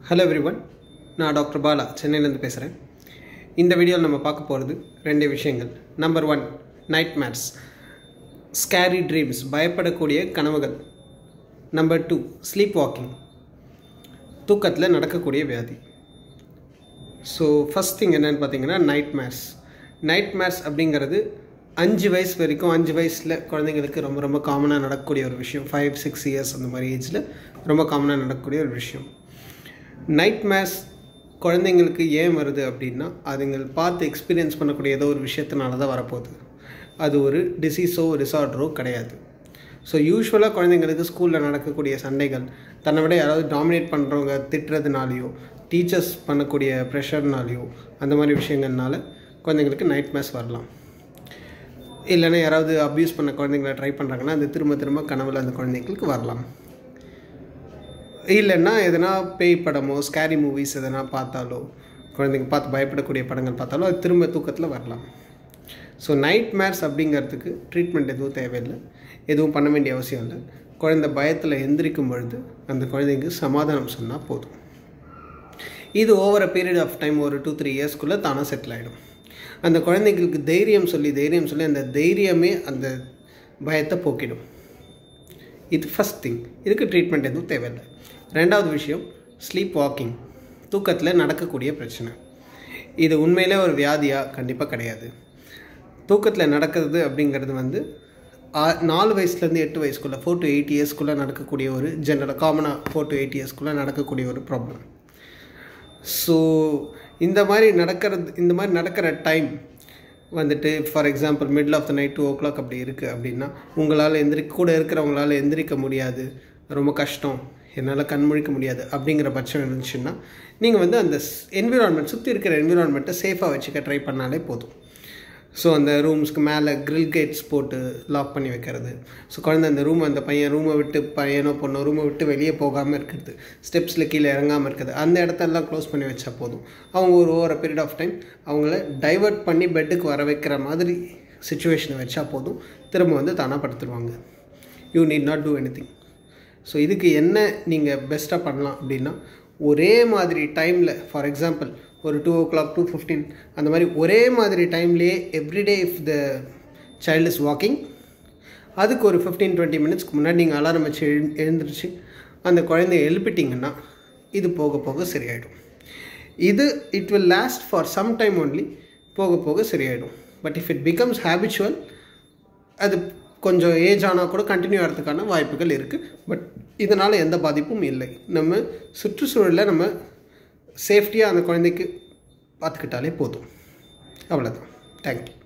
hello everyone நான் doctor Bala சென்னையிலேருந்து பேசுகிறேன் இந்த வீடியோவில் நம்ம பார்க்க போகிறது ரெண்டு விஷயங்கள் number one nightmares scary dreams பயப்படக்கூடிய கனவுகள் நம்பர் டூ ஸ்லீப் வாக்கிங் தூக்கத்தில் நடக்கக்கூடிய வியாதி ஸோ ஃபஸ்ட் திங் என்னென்னு பார்த்தீங்கன்னா நைட் மேர்ஸ் நைட் மேர்ஸ் அப்படிங்கிறது அஞ்சு வயசு வரைக்கும் அஞ்சு வயசில் குழந்தைங்களுக்கு ரொம்ப ரொம்ப காமனாக நடக்கக்கூடிய ஒரு விஷயம் ஃபைவ் சிக்ஸ் இயர்ஸ் அந்த மாதிரி ஏஜில் ரொம்ப காமனாக நடக்கக்கூடிய ஒரு விஷயம் நைட் மேர்ஸ் குழந்தைங்களுக்கு ஏன் வருது அப்படின்னா அதுங்கள் பார்த்து எக்ஸ்பீரியன்ஸ் பண்ணக்கூடிய ஏதோ ஒரு விஷயத்தினால தான் வரப்போகுது அது ஒரு டிசீஸோ டிசார்டரோ கிடையாது ஸோ யூஸ்வலாக குழந்தைங்களுக்கு ஸ்கூலில் நடக்கக்கூடிய சண்டைகள் தன்னை விட யாராவது டாமினேட் பண்ணுறவங்க திட்டுறதுனாலையோ டீச்சர்ஸ் பண்ணக்கூடிய ப்ரெஷர்னாலையோ அந்த மாதிரி விஷயங்கள்னால குழந்தைங்களுக்கு நைட் மேஸ் வரலாம் இல்லைன்னா யாராவது அப்யூஸ் பண்ண குழந்தைங்கள ட்ரை பண்ணுறாங்கன்னா அது திரும்ப திரும்ப கனவுல அந்த குழந்தைங்களுக்கு வரலாம் இல்லைன்னா எதனா பேய் படமோ ஸ்கேரி மூவிஸ் எதனா பார்த்தாலோ குழந்தைங்க பார்த்து பயப்படக்கூடிய படங்கள் பார்த்தாலோ அது திரும்ப தூக்கத்தில் வரலாம் ஸோ நைட் மேர்ஸ் அப்படிங்கிறதுக்கு ட்ரீட்மெண்ட் எதுவும் தேவையில்லை எதுவும் பண்ண வேண்டிய அவசியம் இல்லை குழந்தை பயத்தில் எந்திரிக்கும் பொழுது அந்த குழந்தைக்கு சமாதானம் சொன்னால் போதும் இது over a period of time ஒரு டூ த்ரீ இயர்ஸ்க்குள்ளே தானாக செட்டில் ஆகிடும் அந்த குழந்தைங்களுக்கு தைரியம் சொல்லி தைரியம் சொல்லி அந்த தைரியமே அந்த பயத்தை போக்கிடும் இது ஃபஸ்ட் திங் இதுக்கு ட்ரீட்மெண்ட் எதுவும் தேவையில்லை ரெண்டாவது விஷயம் ஸ்லீப் வாக்கிங் தூக்கத்தில் நடக்கக்கூடிய பிரச்சனை இது உண்மையிலே ஒரு வியாதியாக கண்டிப்பாக கிடையாது தூக்கத்தில் நடக்கிறது அப்படிங்கிறது வந்து ஆ- நாலு வயசுலேருந்து எட்டு வயசுக்குள்ளே ஃபோர் டு எயிட் இயர்ஸ்க்குள்ளே நடக்கக்கூடிய ஒரு ஜென்ரலாக காமனாக ஃபோர் டு எயிட் இயர்ஸ்க்குள்ளே நடக்கக்கூடிய ஒரு ப்ராப்ளம் ஸோ இந்த மாதிரி நடக்கிறது இந்த மாதிரி நடக்கிற டைம் வந்துட்டு for example middle of the night two o'clock அப்படி இருக்குது அப்படின்னா உங்களால் எந்திரிக்க கூட இருக்கிறவங்களால எந்திரிக்க முடியாது ரொம்ப கஷ்டம் என்னால் கண் முழிக்க முடியாது அப்படிங்கிற பட்சம் இருந்துச்சுன்னா நீங்கள் வந்து அந்த என்விரான்மெண்ட் சுற்றி இருக்கிற என்விரான்மெண்ட்டை சேஃபாக வச்சுக்க ட்ரை பண்ணாலே போதும் ஸோ அந்த ரூம்ஸ்க்கு மேலே grill கேட்ஸ் போட்டு லாக் பண்ணி வைக்கிறது ஸோ குழந்தை அந்த ரூம் அந்த பையன் ரூமை விட்டு பையனோ பொண்ணோ ரூமை விட்டு வெளியே போகாமல் இருக்கிறது ஸ்டெப்ஸில் கீழே இறங்காமல் இருக்கிறது அந்த இடத்தெல்லாம் க்ளோஸ் பண்ணி வச்சா போதும் அவங்க ஒரு ஓவர பீரியட் ஆஃப் டைம் அவங்கள டைவர்ட் பண்ணி பெட்டுக்கு வர வைக்கிற மாதிரி சுச்சுவேஷனை வச்சா போதும் திரும்ப வந்து தானாக படுத்துருவாங்க you need not to any so இதுக்கு என்ன நீங்கள் பெஸ்ட்டாக பண்ணலாம் அப்படின்னா ஒரே மாதிரி டைமில் ஃபார் எக்ஸாம்பிள் ஒரு two o'clock two fifteen அந்த மாதிரி ஒரே மாதிரி டைம்லேயே every day if the child is walking அதுக்கு ஒரு ஃபிஃப்டீன் டுவெண்ட்டி மினிட்ஸ்க்கு முன்னாடி நீங்கள் அலாரம் வச்சு எழு எழுந்திரிச்சு அந்த குழந்தைய எழுப்பிட்டிங்கன்னா இது போக போக சரியாயிடும் இது it will last for some time only போக போக சரியாயிடும் but if it becomes habitual அது கொஞ்சம் ஏஜ் ஆனால் கூட கண்டினியூ ஆகிறதுக்கான வாய்ப்புகள் இருக்குது பட் இதனால் எந்த பாதிப்பும் இல்லை நம்ம சுற்றுச்சூழலில் நம்ம சேஃப்டியாக அந்த குழந்தைக்கு பார்த்துக்கிட்டாலே போதும் அவ்வளோதான் தேங்க்யூ